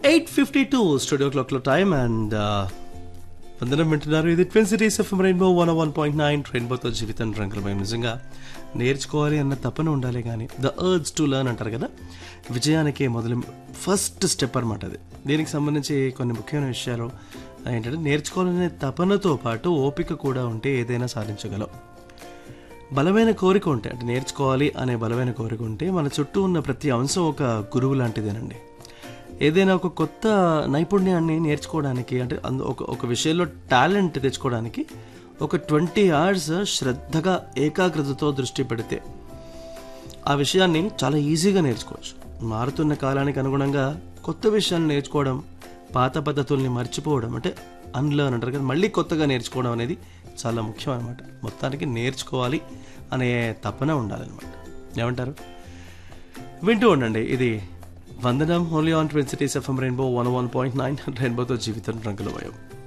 eight fifty two studio క్లాక్లో time and వందనం వింటున్నారు ఇది twin cities FM rainbow one one point nine రెయిన్బోతో జీవితం రంగులమయం నిజంగా నేర్చుకోవాలి అన్న తపన ఉండాలి కానీ ద అర్జ్ టు లర్న్ అంటారు కదా విజయానికి మొదలు ఫస్ట్ స్టెప్ అనమాట అది దీనికి సంబంధించి కొన్ని ముఖ్యమైన విషయాలు ఏంటంటే నేర్చుకోవాలనే తపనతో పాటు ఓపిక కూడా ఉంటే ఏదైనా సాధించగలం బలమైన కోరిక ఉంటే అంటే నేర్చుకోవాలి అనే బలమైన కోరిక ఉంటే మన చుట్టూ ఉన్న ప్రతి అంశం ఒక గురువు లాంటిదేనండి ఏదైనా ఒక కొత్త నైపుణ్యాన్ని నేర్చుకోవడానికి అంటే అందు ఒక ఒక విషయంలో టాలెంట్ తెచ్చుకోవడానికి ఒక ట్వంటీ అవర్స్ శ్రద్ధగా ఏకాగ్రతతో దృష్టి పెడితే ఆ విషయాన్ని చాలా ఈజీగా నేర్చుకోవచ్చు మారుతున్న కాలానికి అనుగుణంగా కొత్త విషయాన్ని నేర్చుకోవడం పాత పద్ధతుల్ని మర్చిపోవడం అంటే అన్లర్న్ అంటారు కదా మళ్ళీ కొత్తగా నేర్చుకోవడం అనేది చాలా ముఖ్యం అనమాట మొత్తానికి నేర్చుకోవాలి అనే తపన ఉండాలన్నమాట ఏమంటారు వింటూ ఉండండి ఇది వందనం only on twenty cities FM rainbow one one point nine రెయిన్బోతో జీవితం రంగుల భయం